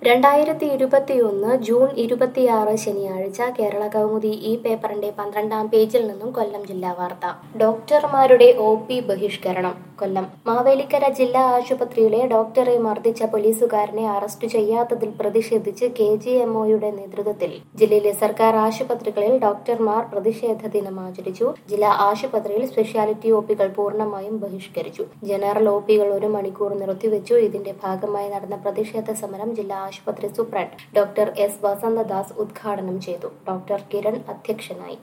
രണ്ടായിരത്തി ഇരുപത്തിയൊന്ന് ജൂൺ ഇരുപത്തിയാറ് ശനിയാഴ്ച കേരള കൗമുദി ഈ പേപ്പറിന്റെ പന്ത്രണ്ടാം പേജിൽ നിന്നും കൊല്ലം ജില്ലാ വാർത്ത ഡോക്ടർമാരുടെ ഒ പി ബഹിഷ്കരണം കൊല്ലം മാവേലിക്കര ജില്ലാ ആശുപത്രിയിലെ ഡോക്ടറെ മർദ്ദിച്ച പോലീസുകാരനെ അറസ്റ്റ് ചെയ്യാത്തതിൽ പ്രതിഷേധിച്ച് കെ ജി എംഒയുടെ നേതൃത്വത്തിൽ ജില്ലയിലെ സർക്കാർ ആശുപത്രികളിൽ ഡോക്ടർമാർ പ്രതിഷേധ ദിനം ആചരിച്ചു ജില്ലാ ആശുപത്രിയിൽ സ്പെഷ്യാലിറ്റി ഒ പികൾ പൂർണ്ണമായും ബഹിഷ്കരിച്ചു ജനറൽ ഒ പികൾ ഒരു മണിക്കൂർ നിർത്തിവെച്ചു ഇതിന്റെ ഭാഗമായി നടന്ന പ്രതിഷേധ സമരം ജില്ലാ ആശുപത്രി സൂപ്രണ്ട് ഡോക്ടർ എസ് വസന്തദാസ് ഉദ്ഘാടനം ചെയ്തു ഡോക്ടർ കിരൺ അധ്യക്ഷനായി